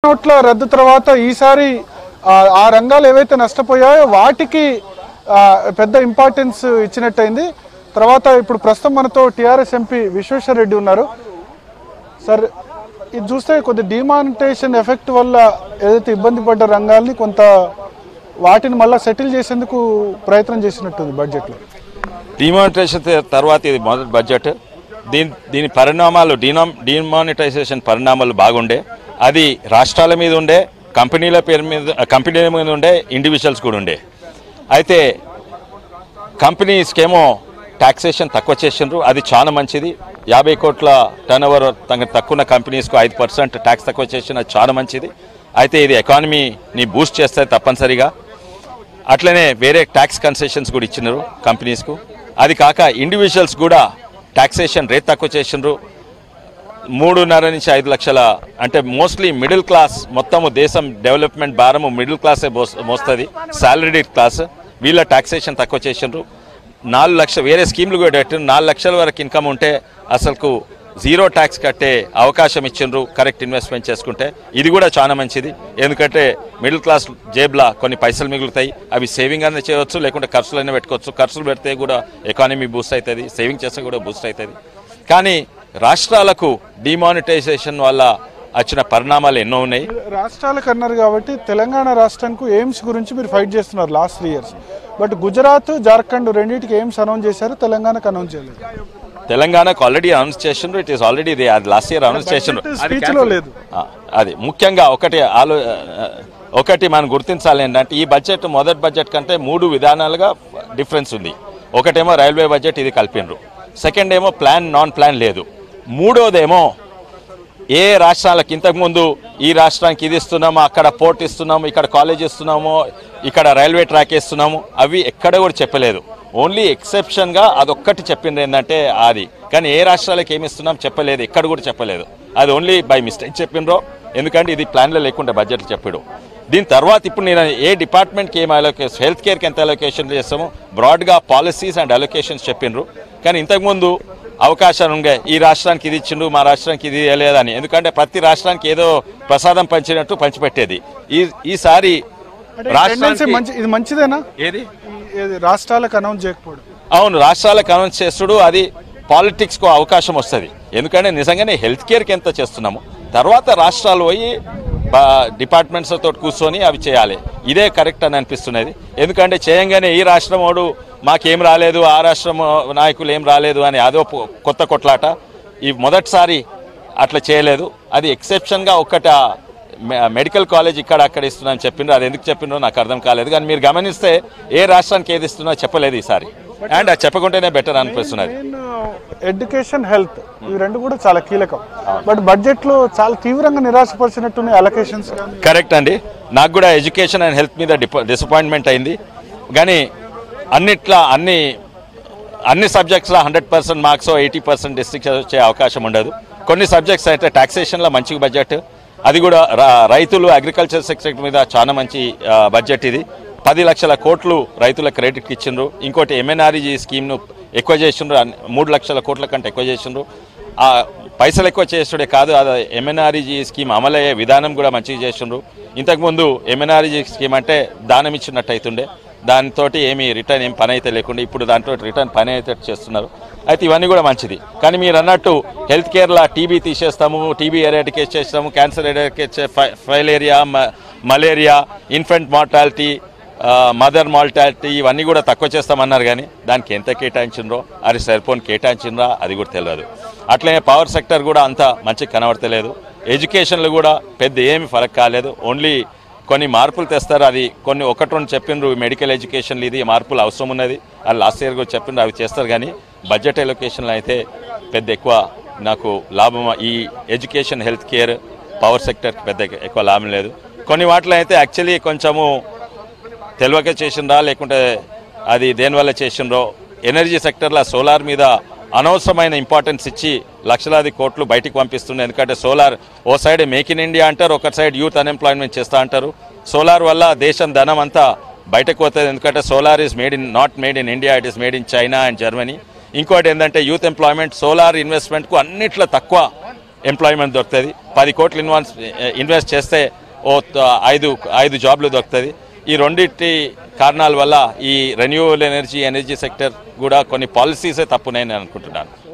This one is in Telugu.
నోట్ల రద్దు తర్వాత ఈసారి ఆ, ఆ రంగాలు ఏవైతే నష్టపోయాయో వాటికి ఆ, పెద్ద ఇంపార్టెన్స్ ఇచ్చినట్టయింది తర్వాత ఇప్పుడు ప్రస్తుతం మనతో టీఆర్ఎస్ ఎంపీ విశ్వేశ్వర రెడ్డి ఉన్నారు సార్ ఇది చూస్తే కొద్ది డిమానిటేషన్ ఎఫెక్ట్ వల్ల ఏదైతే ఇబ్బంది పడ్డ రంగాల్ని కొంత వాటిని మళ్ళీ సెటిల్ చేసేందుకు ప్రయత్నం చేసినట్టుంది బడ్జెట్లో డిమానిటైజేషన్ తర్వాత ఇది మొదటి బడ్జెట్ దీని దీని పరిణామాలు డినా డిమానిటైజేషన్ పరిణామాలు బాగుండే అది రాష్ట్రాల మీద ఉండే కంపెనీల పేరు మీద కంపెనీల మీద ఉండే ఇండివిజువల్స్ కూడా ఉండే అయితే కంపెనీస్కేమో ట్యాక్సేషన్ తక్కువ చేసిండ్రు అది చాలా మంచిది యాభై కోట్ల టర్న్ ఓవర్ తక్కువ కంపెనీస్కు ఐదు పర్సెంట్ ట్యాక్స్ తక్కువ చేసిన చాలా మంచిది అయితే ఇది ఎకానమీని బూస్ట్ చేస్తుంది తప్పనిసరిగా అట్లనే వేరే ట్యాక్స్ కన్సెషన్స్ కూడా ఇచ్చినారు కంపెనీస్కు అది కాక ఇండివిజువల్స్ కూడా ట్యాక్సేషన్ రేట్ తక్కువ చేసిండ్రు మూడున్నర నుంచి ఐదు లక్షల అంటే మోస్ట్లీ మిడిల్ క్లాస్ మొత్తము దేశం డెవలప్మెంట్ భారము మిడిల్ క్లాసే మోస్తుంది సాలరీ క్లాస్ వీళ్ళ ట్యాక్సేషన్ తక్కువ చేసిండ్రు నాలుగు లక్షలు వేరే స్కీమ్లు కూడా పెట్టిండ్రు నాలుగు లక్షల వరకు ఇన్కమ్ ఉంటే అసలుకు జీరో ట్యాక్స్ కట్టే అవకాశం ఇచ్చిండ్రు కరెక్ట్ ఇన్వెస్ట్మెంట్ చేసుకుంటే ఇది కూడా చాలా మంచిది ఎందుకంటే మిడిల్ క్లాస్ జేబులా కొన్ని పైసలు మిగులుతాయి అవి సేవింగ్ అనేది చేయవచ్చు లేకుంటే ఖర్చులైనా పెట్టుకోవచ్చు ఖర్చులు పెడితే కూడా ఎకానమీ బూస్ట్ అవుతుంది సేవింగ్ చేస్తే కూడా బూస్ట్ అవుతుంది కానీ రాష్ట్రాలకు డిమానిటైజేషన్ వల్ల వచ్చిన పరిణామాలు ఎన్నో ఉన్నాయి రాష్ట్రాలకు అన్నారు కాబట్టి తెలంగాణ రాష్ట్రానికి ఎయిమ్స్ గురించి మీరు ఫైట్ చేస్తున్నారు last three years but Gujarat Jharkhand రెండింటికి ఎయిమ్స్ అనౌన్స్ చేశారు తెలంగాణకు అనౌన్స్ చేయలేదు తెలంగాణకు ఆల్రెడీ అనౌన్స్ చేసిండ్రు ఇట్ ఈస్ ఆల్రెడీ అది లాస్ట్ ఇయర్ అనౌన్స్ చేసిండ్రు Budget అది speech లో లేదు. ఆ, అది ముఖ్యంగా ఒకటి ఆలో ఆ, ఒకటి మనం గుర్తించాలి ఏంటంటే ఈ బడ్జెట్ మొదటి బడ్జెట్ కంటే మూడు విధానాలుగా డిఫరెన్స్ ఉంది ఒకటేమో రైల్వే బడ్జెట్ ఇది కలిపిండ్రు సెకండ్ ఏమో ప్లాన్ నాన్ ప్లాన్ లేదు మూడోదేమో ఏ రాష్ట్రాలకు ఇంతకుముందు ఈ రాష్ట్రానికి ఇది ఇస్తున్నాము అక్కడ పోర్ట్ ఇస్తున్నాము ఇక్కడ కాలేజ్ ఇస్తున్నాము ఇక్కడ రైల్వే ట్రాక్ ఇస్తున్నాము అవి ఎక్కడ కూడా చెప్పలేదు ఓన్లీ ఎక్సెప్షన్గా అదొక్కటి చెప్పింది ఏంటంటే అది కానీ ఏ రాష్ట్రాలకు ఏమి ఇస్తున్నాం చెప్పలేదు ఎక్కడ కూడా చెప్పలేదు అది ఓన్లీ బై మిస్టేక్ చెప్పిండ్రో ఎందుకంటే ఇది ప్లాన్లో లేకుండా బడ్జెట్లు చెప్పాడు దీని తర్వాత ఇప్పుడు నేను ఏ డిపార్ట్మెంట్కి ఏం అలోకేషన్ హెల్త్ కేర్కి ఎంత అలోకేషన్ చేస్తామో బ్రాడ్గా పాలసీస్ అండ్ అలోకేషన్స్ చెప్పిండ్రు కానీ ఇంతకుముందు అవకాశాలు ఉండే ఈ రాష్ట్రానికి ఇది ఇచ్చిండు మా రాష్ట్రానికి ఇది లేదని ఎందుకంటే ప్రతి రాష్ట్రానికి ఏదో ప్రసాదం పంచినట్టు పంచిపెట్టేది ఈ ఈసారి tendency రాష్ట్రానికి మంచి ఇది మంచిదేనా ఏది ఈ- ఇది రాష్ట్రాలకు అనౌన్స్ చేయకపోవడం అవును రాష్ట్రాలకు అనౌన్స్ చేస్తుడు అది పాలిటిక్స్కు అవకాశం వస్తుంది ఎందుకంటే నిజంగానే హెల్త్ కేర్కి ఎంత చేస్తున్నాము తర్వాత రాష్ట్రాలు పోయి డిపార్ట్మెంట్స్ తోటి కూర్చొని అవి చేయాలి ఇదే కరెక్ట్ అని అనిపిస్తున్నది ఎందుకంటే చేయంగానే ఈ రాష్ట్రం వాడు మాకేం రాలేదు ఆ రాష్ట్రం నాయకులు ఏం రాలేదు అని అదో పొ- కొత్త కొట్లాట ఈ మొదటిసారి అట్లా చేయలేదు అది ఎక్సెప్షన్గా ఒక్కట మె- మెడికల్ కాలేజ్ ఇక్కడ అక్కడ ఇస్తున్నాను చెప్పిండ్రు అది ఎందుకు చెప్పిండ్రో నాకు అర్థం కాలేదు కానీ మీరు గమనిస్తే ఏ రాష్ట్రానికి ఏది ఇస్తున్నా చెప్పలేదు ఈసారి అండ్ అది చెప్పకుంటేనే బెటర్ అనిపిస్తున్నది మెయిన్ ఎడ్యుకేషన్ హెల్త్ ఇవి రెండు కూడా చాలా కీలకం బట్ బడ్జెట్ లో చాలా తీవ్రంగా నిరాశపరిచినట్టున్నాయి అలొకేషన్స్ కరెక్ట్ అండి నాకు కూడా ఎడ్యుకేషన్ అండ్ హెల్త్ మీద డిసప్పాయింట్మెంట్ అయింది కానీ అన్నిట్లా అన్ని అన్ని సబ్జెక్ట్స్లో hundred percent marks eighty percent district వచ్చే అవకాశం ఉండదు కొన్ని సబ్జెక్ట్స్ అయితే టాక్సేషన్లో మంచి బడ్జెట్ అది కూడా రా- రైతులు అగ్రికల్చర్ సెక్టర్ మీద చాలా మంచి ఆ, బడ్జెట్ ఇది పది లక్షల కోట్లు రైతుల క్రెడిట్కి ఇచ్చిండ్రు ఇంకోటి ఎంఎన్ఆర్ఈజీ స్కీమ్ను ఎక్కువ చేసిండ్రు అన్ని- మూడు లక్షల కోట్ల కంటే ఎక్కువ చేసిండ్రు ఆ పైసలు ఎక్కువ చేసుడే కాదు అది ఎంఎన్ఆర్ఈజీ స్కీమ్ అమలయ్యే విధానం కూడా మంచిగా చేసిండ్రు ఇంతకుముందు ఎంఎన్ఆర్ఈజీ స్కీమ్ అంటే దానం ఇచ్చినట్టు అవుతుండే దానితో ఏమి రిటర్న్ ఏం పని అయితే లేకుండా ఇప్పుడు దాంట్లో రిటర్న్ పని అయితే చేస్తున్నారు అయితే ఇవన్నీ కూడా మంచిది కానీ మీరు అన్నట్టు హెల్త్ కేర్లో టీబీ తీసేస్తాము టీబీ ఎరాటికేట్ చేస్తాము cancer eradicate filaria malaria infant mortality mother mortality ఇవన్నీ కూడా తక్కువ చేస్తామన్నారు కానీ దానికి ఎంత కేటాయించిండ్రో అది సరిపోని కేటాయించిండ్రా అది కూడా తెలియదు అట్లనే పవర్ సెక్టర్ కూడా అంత మంచిగా కనబడతలేదు ఎడ్యుకేషన్లో కూడా పెద్ద ఏమి ఫరక్ కాలేదు ఓన్లీ కొన్ని మార్పులు తెస్తారు అది కొన్ని ఒకటి రెండు చెప్పిండ్రు మెడికల్ ఎడ్యుకేషన్లు ఇది మార్పులు అవసరం ఉన్నది అది లాస్ట్ ఇయర్ కూడా చెప్పిండ్రు అవి చేస్తారు కానీ బడ్జెట్ ఎలొకేషన్లో అయితే పెద్ద ఎక్కువ నాకు లాభం ఈ ఎడ్యుకేషన్ హెల్త్ కేర్ పవర్ సెక్టర్కి పెద్ద ఎక్కువ లాభం లేదు కొన్ని వాటిలో అయితే యాక్చువల్లీ కొంచెము తెలియక చేసిండ్రా లేకుంటే అది దేనివల్ల చేసిండ్రో ఎనర్జీ సెక్టర్లో సోలార్ మీద అనవసరమైన ఇంపార్టెన్స్ ఇచ్చి లక్షలాది కోట్లు బయటికి పంపిస్తుంది ఎందుకంటే సోలార్ ఓ సైడ్ మేక్ ఇన్ ఇండియా అంటారు ఒక సైడ్ యూత్ అన్ఎంప్లాయ్మెంట్ చేస్తా అంటారు సోలార్ వల్ల దేశం ధనం అంతా బయటకు పోతుంది ఎందుకంటే solar is made in not made in India it is made in China and Germany ఇంకోటి ఏంటంటే యూత్ ఎంప్లాయ్మెంట్ సోలార్ ఇన్వెస్ట్మెంట్కు అన్నిట్లో తక్కువ ఎంప్లాయ్మెంట్ దొరుకుతుంది పది కోట్లు ఇన్వాన్స్ ఇన్వెస్ట్ చేస్తే ఓ త- ఐదు ఐదు జాబ్లు దొరుకుతుంది ఈ రెండింటి కారణాల వల్ల ఈ రెన్యూవబుల్ ఎనర్జీ ఎనర్జీ సెక్టర్ కూడా కొన్ని పాలసీసే తప్పున్నాయని నేను అనుకుంటున్నాను